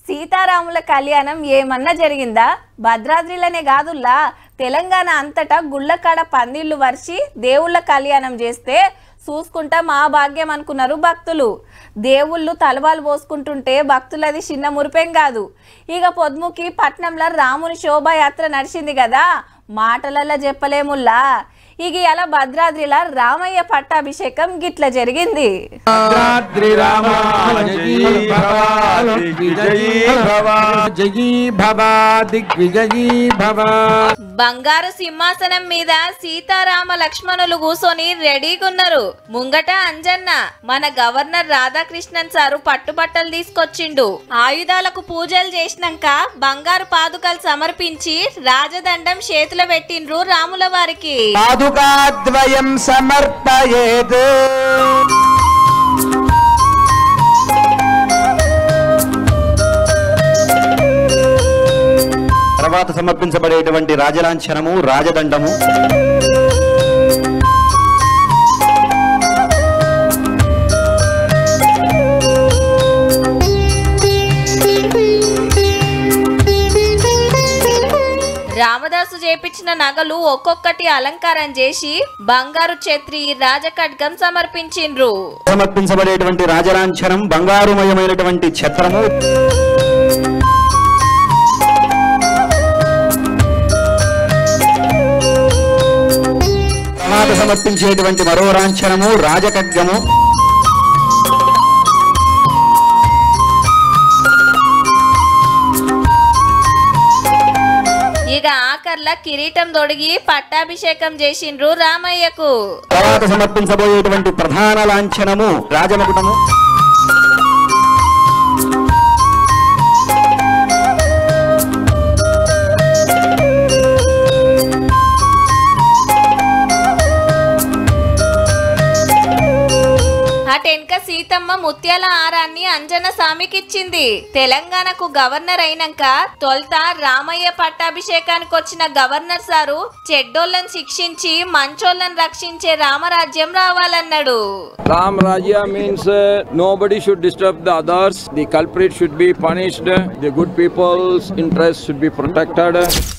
సీతారాముల కళ్యాణం ఏమన్నా జరిగిందా భద్రాద్రిలోనే కాదుల్లా తెలంగాణ అంతటా గుళ్ళకాడ పందిళ్ళు వర్షి దేవుళ్ళ కళ్యాణం చేస్తే చూసుకుంటా మా భాగ్యం అనుకున్నారు భక్తులు దేవుళ్ళు తలవాలు పోసుకుంటుంటే భక్తులది చిన్న మురిపేం కాదు ఇక పొద్దుముకి పట్నంలో రాముని శోభాయాత్ర నడిచింది కదా మాటలల్లో చెప్పలేముల్లా ఇక ఇలా భద్రాద్రిలా రామయ్య పట్టాభిషేకం గిట్ల జరిగింది భద్రాద్రి రామ జయీ భవ దిగ్విజయీ భవ జయీ భవ దిగ్విజయీ భవ బంగారు సింహాసనం మీద సీతారామ లక్ష్మణులు కూసొని రెడీగున్నారు ముంగట అంజన్న మన గవర్నర్ రాధాకృష్ణన్ సారు పట్టుబట్టలు తీసుకొచ్చిండు ఆయుధాలకు పూజలు చేసినాక బంగారు పాదుకలు సమర్పించి రాజదండం చేతిలో పెట్టిండ్రు రాముల వారికి పాదుకాద్వయం సమర్పయేత్ తర్వాత సమర్పించబడేటువంటి రాజలాంఛనము రాజదండము రామదాసు చేపించిన నగలు ఒక్కొక్కటి అలంకారం చేసి బంగారు ఛత్రి రాజఖడ్గం సమర్పించిండ్రు సమర్పించబడేటువంటి రాజలాంఛనం బంగారుమయమైనటువంటి ఛత్రము తర్వాత సమర్పించేటువంటి మరో లాంఛనము రాజఖడ్గము ఇక ఆఖర్ల కిరీటం తొడిగి పట్టాభిషేకం చేసిండ్రు రామయ్యకు తర్వాత సమర్పించబోయేటువంటి ప్రధాన లాంఛనము రాజమకుటము అటెనక సీతమ్మ ముత్యాల ఆరాన్ని అంజన స్వామికిచ్చింది తెలంగాణకు గవర్నర్ అయినాక తొలుత రామయ్య పట్టాభిషేకానికి వచ్చిన గవర్నర్ సారు చెడ్డోళ్ళని శిక్షించి మంచోళ్ళని రక్షించే రామరాజ్యం రావాలన్నాడు Ram Rajya means uh, nobody should disturb the others. The culprit should be punished. The good people's interests should be protected.